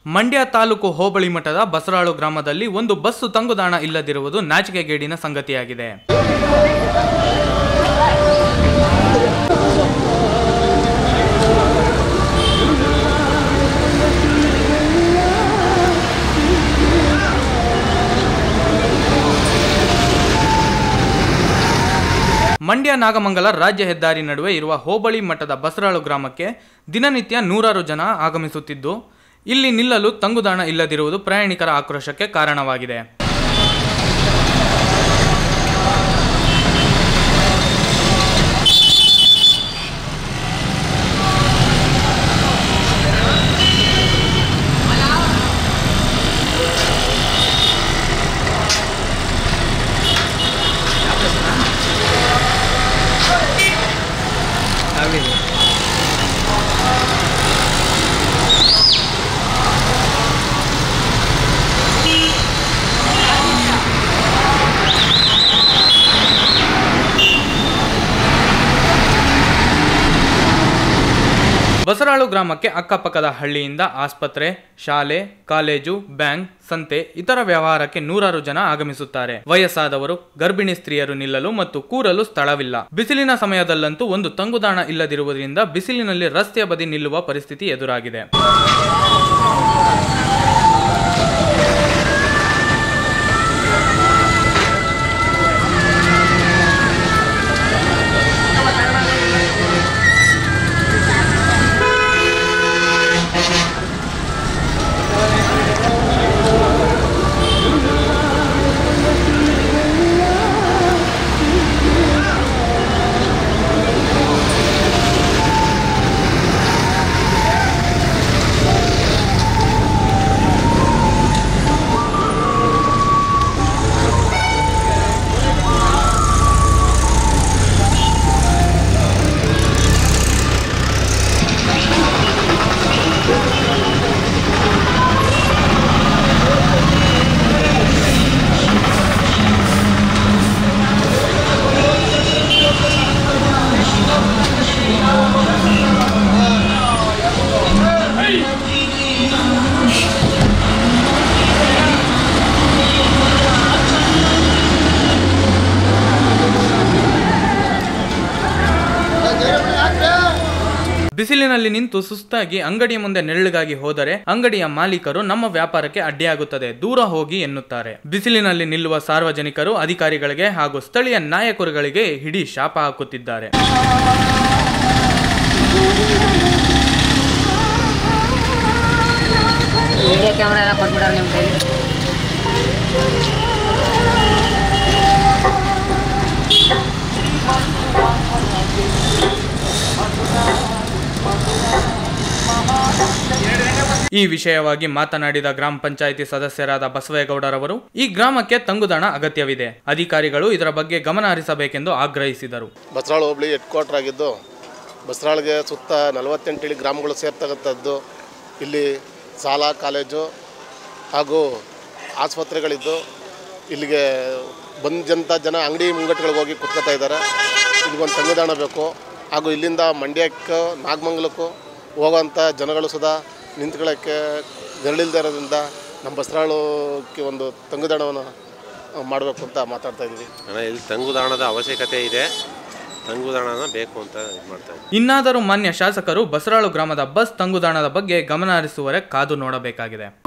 ಮಂಡ್ಯ ತಾಲೂಕು ಹೋಬಳಿ ಮಠದ ಬಸರಾಳು ಗ್ರಾಮದಲ್ಲಿ ಒಂದು ಬಸ್ಸು ತಂಗುದಾಣ ಇಲ್ಲದಿರುವುದು ನಾಚಿಕೆಗೇಡಿನ ಸಂಗತಿಯಾಗಿದೆ ಮಂಡ್ಯ ನಾಗಮಂಗಲ ರಾಜ್ಯ ಹೆದ್ದಾರಿ ನಡುವೆ ಇರುವ ಹೋಬಳಿ ಮಠದ ಬಸರಾಳು ಗ್ರಾಮಕ್ಕೆ ದಿನನಿತ್ಯ ನೂರಾರು ಜನ ಆಗಮಿಸುತ್ತಿದ್ದು ಇಲ್ಲಿ ನಿಲ್ಲಲು ತಂಗುದಾಣ ಇಲ್ಲದಿರುವುದು ಪ್ರಯಾಣಿಕರ ಆಕ್ರೋಶಕ್ಕೆ ಕಾರಣವಾಗಿದೆ ಬಸರಾಳು ಗ್ರಾಮಕ್ಕೆ ಅಕ್ಕಪಕ್ಕದ ಹಳ್ಳಿಯಿಂದ ಆಸ್ಪತ್ರೆ ಶಾಲೆ ಕಾಲೇಜು ಬ್ಯಾಂಕ್ ಸಂತೆ ಇತರ ವ್ಯವಹಾರಕ್ಕೆ ನೂರಾರು ಜನ ಆಗಮಿಸುತ್ತಾರೆ ವಯಸ್ಸಾದವರು ಗರ್ಭಿಣಿ ಸ್ತ್ರೀಯರು ನಿಲ್ಲಲು ಮತ್ತು ಕೂರಲು ಸ್ಥಳವಿಲ್ಲ ಬಿಸಿಲಿನ ಸಮಯದಲ್ಲಂತೂ ಒಂದು ತಂಗುದಾಣ ಇಲ್ಲದಿರುವುದರಿಂದ ಬಿಸಿಲಿನಲ್ಲಿ ರಸ್ತೆಯ ಬದಿ ನಿಲ್ಲುವ ಪರಿಸ್ಥಿತಿ ಎದುರಾಗಿದೆ ಬಿಸಿಲಿನಲ್ಲಿ ನಿಂತು ಸುಸ್ತಾಗಿ ಅಂಗಡಿಯ ಮುಂದೆ ನೆರಳಿಗಾಗಿ ಹೋದರೆ ಅಂಗಡಿಯ ಮಾಲೀಕರು ನಮ್ಮ ವ್ಯಾಪಾರಕ್ಕೆ ಅಡ್ಡಿಯಾಗುತ್ತದೆ ದೂರ ಹೋಗಿ ಎನ್ನುತ್ತಾರೆ ಬಿಸಿಲಿನಲ್ಲಿ ನಿಲ್ಲುವ ಸಾರ್ವಜನಿಕರು ಅಧಿಕಾರಿಗಳಿಗೆ ಹಾಗೂ ಸ್ಥಳೀಯ ನಾಯಕರುಗಳಿಗೆ ಹಿಡಿ ಶಾಪ ಹಾಕುತ್ತಿದ್ದಾರೆ ವಿಡಿಯೋ ಕ್ಯಾಮ್ರಾ ಎಲ್ಲ ಕೊಟ್ಬಿಟ್ಟಾರೆ ನಿಮ್ಮ ಕೈಲಿ ಈ ವಿಷಯವಾಗಿ ಮಾತನಾಡಿದ ಗ್ರಾಮ ಪಂಚಾಯಿತಿ ಸದಸ್ಯರಾದ ಬಸವೇಗೌಡರವರು ಈ ಗ್ರಾಮಕ್ಕೆ ತಂಗುದಾಣ ಅಗತ್ಯವಿದೆ ಅಧಿಕಾರಿಗಳು ಇದರ ಬಗ್ಗೆ ಗಮನ ಹರಿಸಬೇಕೆಂದು ಆಗ್ರಹಿಸಿದರು ಬಸರಾಳು ಹೋಬಳಿ ಹೆಡ್ ಕ್ವಾರ್ಟರ್ ಆಗಿದ್ದು ಬಸರಾಳಿಗೆ ಸುತ್ತ ನಲವತ್ತೆಂಟು ಇಳಿ ಗ್ರಾಮಗಳು ಸೇರ್ತಕ್ಕಂಥದ್ದು ಇಲ್ಲಿ ಶಾಲಾ ಕಾಲೇಜು ಹಾಗೂ ಆಸ್ಪತ್ರೆಗಳಿದ್ದು ಇಲ್ಲಿಗೆ ಬಂದಂಥ ಜನ ಅಂಗಡಿ ಮುಂಗಟ್ಟುಗಳಿಗೆ ಹೋಗಿ ಕುತ್ಕೋತಾ ಇದ್ದಾರೆ ಇಲ್ಲಿಗೊಂದು ತಂಗುದಾಣ ಬೇಕು ಹಾಗೂ ಇಲ್ಲಿಂದ ಮಂಡ್ಯಕ್ಕೂ ನಾಗಮಂಗಲಕ್ಕೂ ಹೋಗೋವಂಥ ಜನಗಳು ಸುಧಾ ನಿಂತ್ಕೊಳ್ಳೋಕ್ಕೆ ನೆರಳಿಲ್ದೇ ಇರೋದ್ರಿಂದ ನಮ್ಮ ಬಸರಾಳುಕ್ಕೆ ಒಂದು ತಂಗುದಾಣವನ್ನು ಮಾಡಬೇಕು ಅಂತ ಮಾತಾಡ್ತಾ ಇದ್ದೀವಿ ಅಣ್ಣ ಇಲ್ಲಿ ತಂಗುದಾಣದ ಅವಶ್ಯಕತೆ ಇದೆ ತಂಗುದಾಣನ ಬೇಕು ಅಂತ ಇದು ಮಾಡ್ತಾ ಇದ್ದೀವಿ ಇನ್ನಾದರೂ ಮಾನ್ಯ ಶಾಸಕರು ಬಸರಾಳು ಗ್ರಾಮದ ಬಸ್ ತಂಗುದಾಣದ ಬಗ್ಗೆ ಗಮನ ಹರಿಸುವರೆ ಕಾದು ನೋಡಬೇಕಾಗಿದೆ